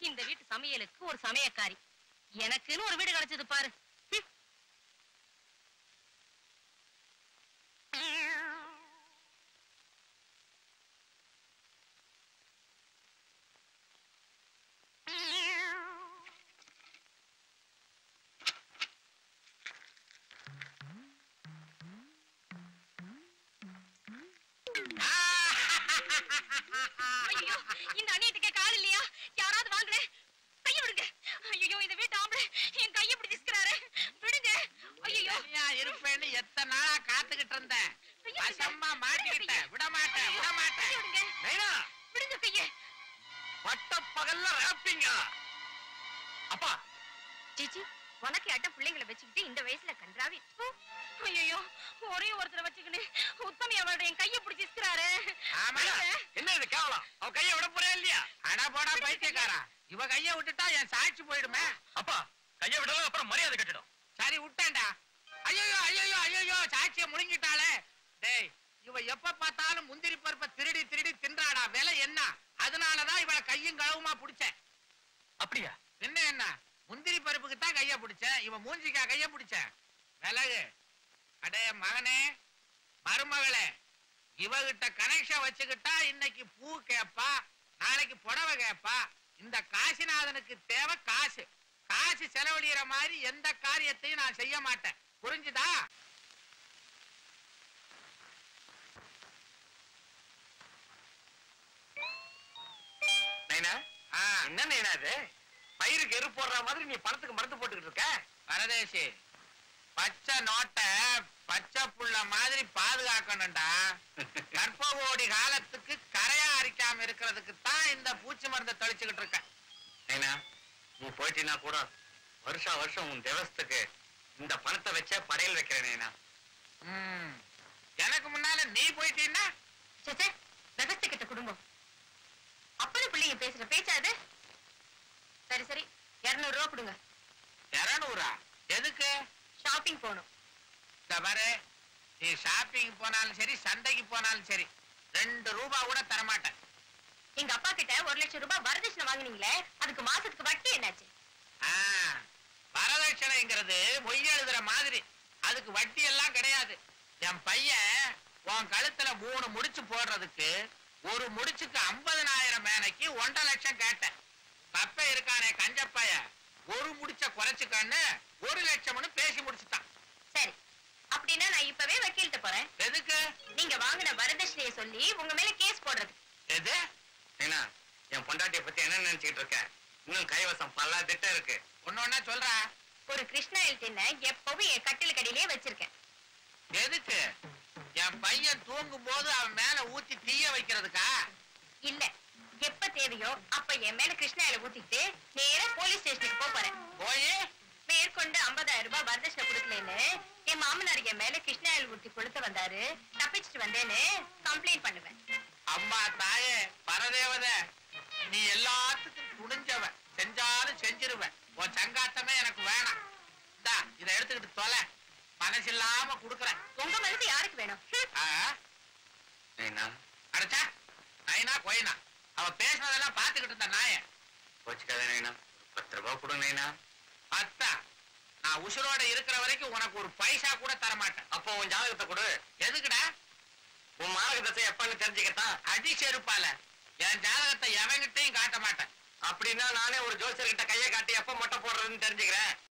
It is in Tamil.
இந்த வீட்டு சமையலுக்கு ஒரு சமையக்காரி எனக்குன்னு ஒரு வீடு கிடைச்சது பாரு ஹம். ஐயோ இந்த அண்ணியத்துக்கு காது இல்லையா யாராவது வாங்களே கைய விடுங்க ஐயோ இந்த வீட்டு ஆம்பளை என் கைய பிடிச்சு இஸ்கிறாரு விடுங்க ஐயோ தனியா இருப்பேன்னு எத்தனை நாளா காத்துக்கிட்டு இருந்தேன் வசமா மாட்டிக்கிட்டேன் விட மாட்டேன் விட மாட்டேன் விடுங்க நைனா விடுங்க கைய பட்ட பகல்ல ரேப்பிங்க அப்பா சிச்சி உனக்கு அட்ட பிள்ளைங்களை வச்சுக்கிட்டு இந்த வயசுல கன்றாவி ஐயோ ஒரே ஒருத்தரை வச்சுக்கிட்டு உத்தமி அவரோட என் கைய பிடிச்சு இஸ்கிறாரு ஆமா என்ன இது கேவலம் அவன் கையை விட போறே இல்லையா அட போடா பைத்தியக்காரா இவ கைய விட்டுட்டா என் சாட்சி போயிடுமே அப்பா கையை விடலாம் அப்புறம் மரியாதை கட்டிடும் சரி விட்டேன்டா ஐயோ ஐயோ ஐயோ சாட்சிய முழுங்கிட்டாளே டேய் இவ எப்ப பார்த்தாலும் முந்திரி பருப்பை திருடி திருடி தின்றாடா விலை என்ன அதனாலதான் இவளை கையும் களவுமா பிடிச்சேன் அப்படியா என்ன என்ன முந்திரி பருப்புக்கு தான் கைய பிடிச்சேன் இவன் மூஞ்சிக்கா கைய பிடிச்சேன் விலகு அடே மகனே மருமகளே இவகிட்ட கனெக்ஷன் வச்சுக்கிட்டா இன்னைக்கு பூ கேப்பா நாளைக்கு புடவை கேப்பா இந்த காசிநாதனுக்கு தேவை காசு காசு செலவழிகிற மாதிரி எந்த காரியத்தையும் நான் செய்ய மாட்டேன் புரிஞ்சுதா நைனா ஆ, என்ன நைனா இது பயிருக்கு எரு போடுற மாதிரி நீ பணத்துக்கு மருந்து போட்டுக்கிட்டு இருக்க பரதேசி பச்சை நோட்டை பச்சை புள்ள மாதிரி பாதுகாக்கணும்டா கர்ப்பகோடி காலத்துக்கு கரையா அரிக்காம இருக்கிறதுக்கு தான் இந்த பூச்சி மருந்தை தெளிச்சுக்கிட்டு இருக்கேன் நைனா நீ போயிட்டீன்னா கூட வருஷம் வருஷம் உன் தேவஸ்துக்கு இந்த பணத்தை வச்சே படையல் வைக்கிறேன் நைனா ம். எனக்கு முன்னால நீ போயிட்டீன்னா சச்சே ரகசிய கிட்ட குடும்பம் அப்படி பிள்ளைங்க பேசுற பேச்சா அது சரி சரி இருநூறு ரூபா கொடுங்க இருநூறா எதுக்கு ஷாப்பிங் போகணும் இந்த பாரு நீ ஷாப்பிங் போனாலும் சரி சந்தைக்கு போனாலும் சரி ரெண்டு ரூபா கூட தரமாட்டேன் எங்க அப்பா கிட்ட ஒரு லட்சம் ரூபாய் வரதட்சணை வாங்குனீங்களே அதுக்கு மாசத்துக்கு வட்டி என்னாச்சு ஆ, வரதட்சணைங்கிறது மொய் எழுதுற மாதிரி அதுக்கு வட்டி எல்லாம் கிடையாது என் பையன் உன் கழுத்துல மூணு முடிச்சு போடுறதுக்கு ஒரு முடிச்சுக்கு ஐம்பதனாயிரம் மேனைக்கு ஒன்றரை லட்சம் கேட்டேன் பப்ப இருக்கானே கஞ்சப்பைய ஒரு முடிச்ச குறைச்சுக்கன்னு ஒரு லட்சம்னு பேசி முடிச்சுட்டான் சரி அப்படின்னா நான் இப்பவே வக்கீல்கிட்ட போறேன் எதுக்கு நீங்க வாங்கின வரதட்சணையை சொல்லி உங்க மேல கேஸ் போடுறது எது நைனா என் பொண்டாட்டிய பத்தி என்ன நினைச்சுக்கிட்டு இருக்க இன்னும் கைவசம் பல திட்டம் இருக்கு ஒன்னு ஒன்னா சொல்றா ஒரு கிருஷ்ணாயில் தின்ன எப்பவும் என் கட்டில் கடியிலே வச்சிருக்கேன் எதுக்கு என் பையன் தூங்கும் போது அவன் மேல ஊத்தி தீய வைக்கிறதுக்கா இல்ல எப்ப தேவையோ அப்ப என் மேல கிருஷ்ணாயில ஊத்திட்டு நேரா போலீஸ் ஸ்டேஷனுக்கு போப் போறேன் போய் மேற்கொண்டு 50000 ரூபாய் வரதட்சணை கொடுக்கலன்னு என் மாமனார் என் மேல கிருஷ்ணாயில் ஊத்தி கொடுத்து வந்தாரு தப்பிச்சிட்டு வந்தேன்னு கம்ப்ளைண்ட் பண்ணுவேன் அம்மா தாயே பரதேவத நீ எல்லாத்துக்கும் துணிஞ்சவன் செஞ்சாலும் செஞ்சிருவ உன் சங்காத்தமே எனக்கு வேணாம் இந்தா இத எடுத்துக்கிட்டு தொலை மனசில்லாம குடுக்கறேன் உங்க மனசு யாருக்கு வேணும் ஹம். ஆ, நைனா அடச்சா நைனா கொயினா அவ பேசுனதெல்லாம் பாத்துக்கிட்டு இருந்த நாய கோச்சுக்காத நைனா ஒரு பத்து ரூபாய் கொடு நைனா பத்தா நான் உசுரோட இருக்கிற வரைக்கும் உனக்கு ஒரு பைசா கூட தர மாட்டேன் அப்போ உன் ஜாதகத்தை கொடு எதுக்குடா உன் மார்க தசை எப்பன்னு தெரிஞ்சுக்கத்தான் அடி செருப்பால என் ஜாதகத்தை எவங்கிட்டையும் காட்ட மாட்டேன் அப்படின்னா நானே ஒரு ஜோசியர்கிட்ட கையை காட்டி எப்ப மொட்டை போடுறதுன்னு தெரிஞ்சுக்கிறேன்